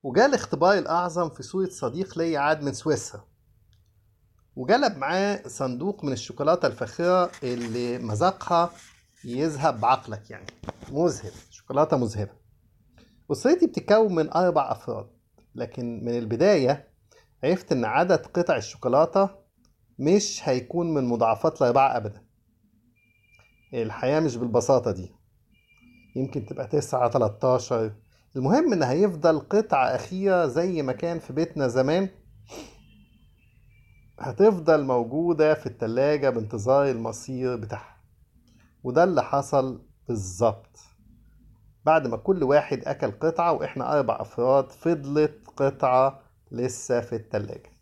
وجاء الاختبار الأعظم في صورة صديق لي عاد من سويسرا وجلب معاه صندوق من الشوكولاتة الفاخرة اللي مذاقها يذهب بعقلك يعني مذهب شوكولاتة مذهبة أسرتي بتتكون من أربع أفراد لكن من البداية عرفت إن عدد قطع الشوكولاتة مش هيكون من مضاعفات الأربعة أبدا الحياة مش بالبساطة دي يمكن تبقى تسعة تلاتاشر المهم إن هيفضل قطعة أخيرة زي ما كان في بيتنا زمان هتفضل موجودة في التلاجة بانتظار المصير بتاعها وده اللي حصل بالظبط بعد ما كل واحد أكل قطعة وإحنا أربع أفراد فضلت قطعة لسه في التلاجة